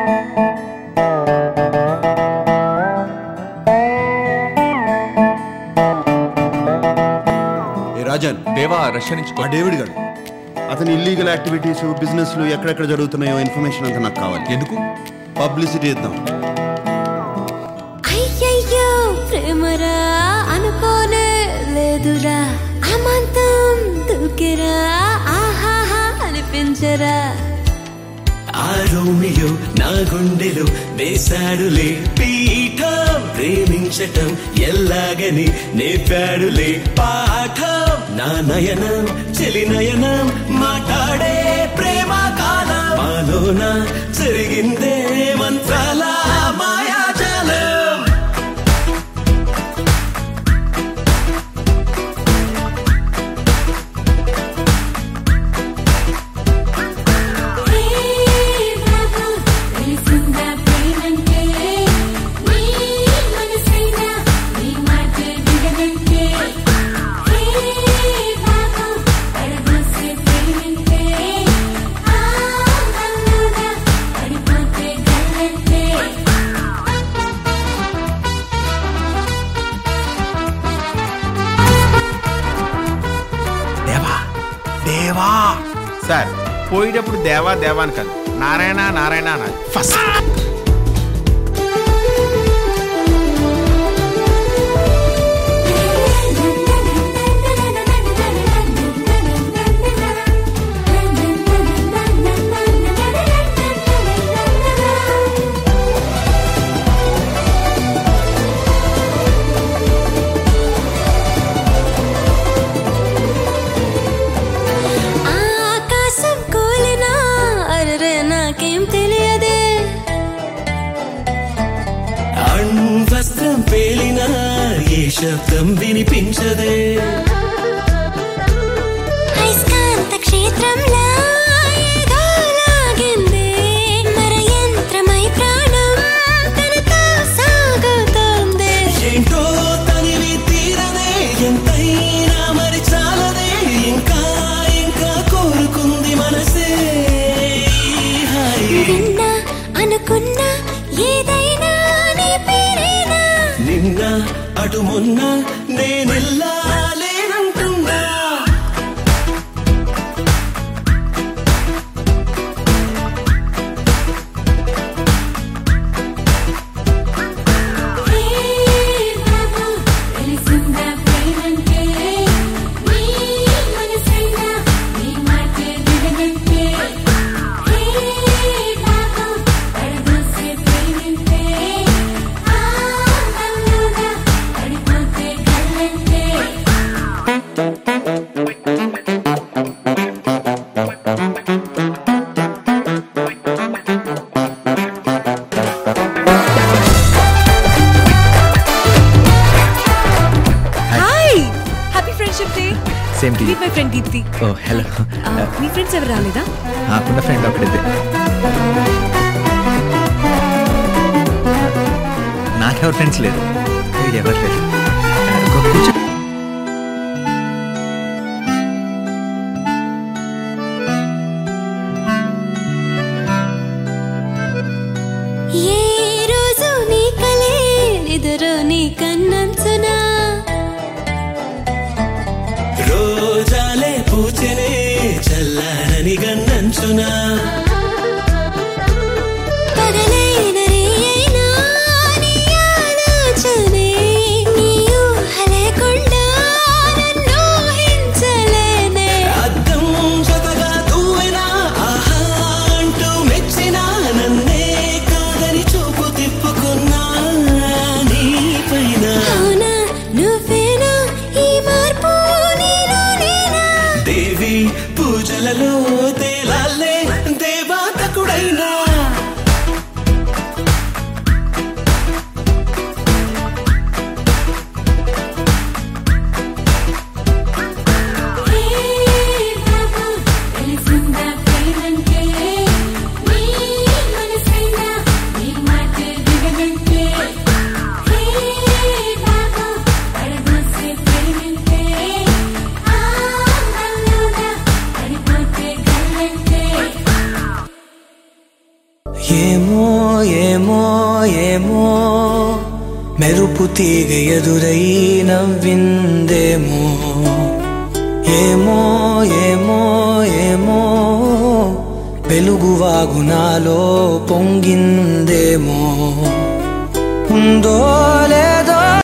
ఏ రాజన్ దేవా రష్యా నుంచి ఆ డేవిడ్ గారు అతని ఇల్లీగల్ యాక్టివిటీస్ బిజినెస్లు ఎక్కడెక్కడ జరుగుతున్నాయో ఇన్ఫర్మేషన్ అంతా నాకు కావాలి ఎందుకు పబ్లిసిటీ ఇద్దాం అయ్యయ్యో ప్రేమరా అనుకోనే లేదురా అమాంతం దూకిరా ఆహాహా అనిపించరా ఆ రోమియో నా గుండెలో వేశాడులే పీఠం ప్రేమించటం ఎల్లాగని నేపాడులే పాఠం నా నయనం చెలి నయనం మాట్లాడే ప్రేమ కాలం మాలోన జరిగిందే మంత్రాల మాయాజాలం తెలిసిందా ప్రేమంటే నీ మనసైనా నీ మాట విననంటే హే బాబు పడదోసే ప్రేమంటే ఆ అల్లుడా పడిపోతే గల్లంటే దేవా దేవా సార్ పోయేటప్పుడు దేవా దేవా అని కాదు నారాయణ నారాయణ అనాలి ఫస్ట్ ఆకాశం కూలినా అరే నాకేం తెలియదే అణ్వస్త్రం పేలినా ఏ శబ్దం వినిపించదే అయస్కాంత క్షేత్రంలా ఏదో లాగింది మర యంత్రమై ప్రాణం తనతో సాగుతోంది ఏంటో తనివి తీరదే ఎంతైనా మరి చాలదే ఇంకా ఇంకా కోరుకుంది మనసే ఈ హాయి. విన్నా అనుకున్నా ఏదైనా నీ పేరేనా నిన్న అటు మొన్న నేనెల్లా లేనంటున్నా హే బాబు తెలిసిందా ప్రేమంటే నీ మనసైనా నీ మాట విననంటే హే బాబు పడదోసే ప్రేమంటే ఆ అల్లుడా పడిపోతే గల్లంటే hi happy friendship day same to meet my friend Deepthi oh hello మీ ఫ్రెండ్స్ ఎవరు రాలేదా నాకున్న ఫ్రెండ్ ఒకటిదే నాకెవరు ఫ్రెండ్స్ లేరు ఎవరు లేరు కూ- కూర్చో ఏ రోజు నీ కలే నిదురు నీ కన్నంచునా రోజాలే పూచెనే చల్లారని గన్నంచునా పగలైన రేయైనా నీ ఆలోచనే నీ ఊహ లేకుండా నన్ను ఊహించలేనే అద్దం జతగా దూవినా ఆహా అంటూ మెచ్చినా నన్నే కాదని చూపు తిప్పుకున్నా నీ పైన అవునా నువ్వేనా ఈ మార్పు నీలోనేనా దేవి పూజలలో తేలాలే దేవాతకుడైనా హే బాబు తెలిసిందా ప్రేమంటే నీ మనసైనా నీ మాట విననంటే హే బాబు పడదోసే ప్రేమంటే ఆ అల్లుడా పడిపోతే గల్లంటే ఏమో ఏమో ఏమో మెరుపు తీగ ఎదురై నవ్విందేమో ఏమో ఏమో ఏమో వెలుగు వాగునాలో పొంగిందేమో ఉందో లేదో